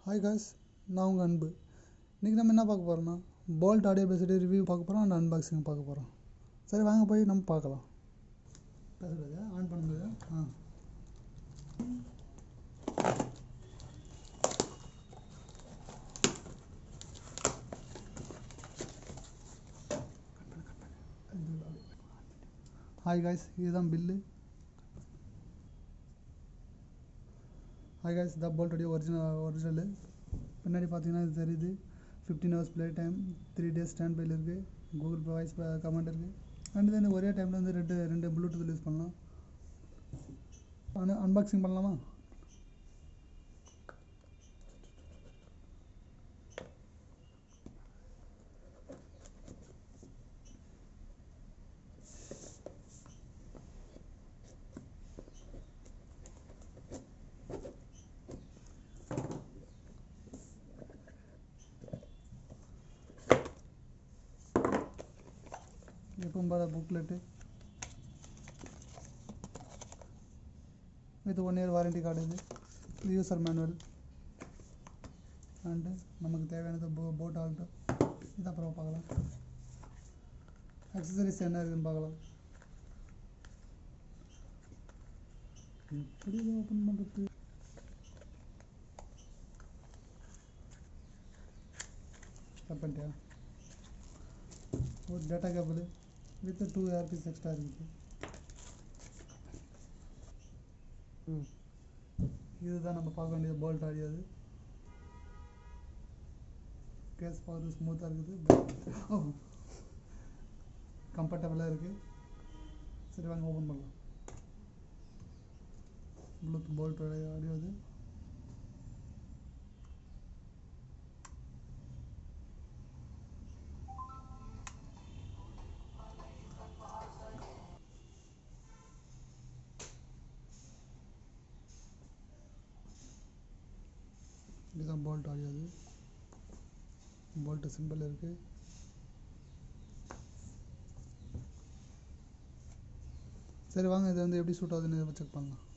hi guys நான் உங்கள் அன்பு இன்றைக்கி நம்ம என்ன பார்க்க போகிறோம்னா போல்ட் ஆடியோ பேசிட்டு ரிவ்யூ பார்க்க போகிறோம் அண்ட் அன்பாக்சிங் பார்க்க போகிறோம் சரி வாங்க போய் நம்ம பார்க்கலாம் பேசுறது ஆன் பண்ணும்போது ஆ ஹாய் காய்ஸ் இதுதான் பில்லு ஹாய் காய்ஸ் த போல்ட்டுடைய ஒரிஜினல் ஒரிஜினலு பின்னாடி பார்த்தீங்கன்னா இது தெரியுது fifteen hours play time three days ஸ்டாண்ட் பையில் இருக்குது கூகுள் பே வாய்ஸ் கமெண்ட் இருக்குது அண்ட் தென் ஒரே டைமில் வந்து ரெண்டு ரெண்டு ப்ளூடூத் யூஸ் பண்ணலாம் அன் அன்பாக்சிங் பண்ணலாமா எப்பவும் போல booklet with one year warranty card இது இது யூசர் மேனுவல் அண்டு நமக்கு தேவையானது போ போட் ஆல்ட்டோ இது அப்புறம் பார்க்கலாம் அக்சசரிஸ் என்ன இருக்குன்னு பார்க்கலாம் எப்படி இதை ஓப்பன் பண்ணுறது கட் பண்ணிட்டியா ஒரு data cable with two earpiece extra இருக்குது ம் இதுதான் நம்ம பார்க்க வேண்டியது போல்ட் ஆடியது கேஸ் பார்க்குறது ஸ்மூத்தாக இருக்குது ஓ கம்ஃபர்டபுளாக இருக்குது சரி வாங்க ஓப்பன் பண்ணலாம் ப்ளூத் போல்ட் ஆடியோ அது இதுதான் போல்ட் ஆடியோது போல்ட்டு சிம்பிள் இருக்குது சரி வாங்க இது வந்து எப்படி சூட் ஆகுதுன்னு செக் பண்ணலாம்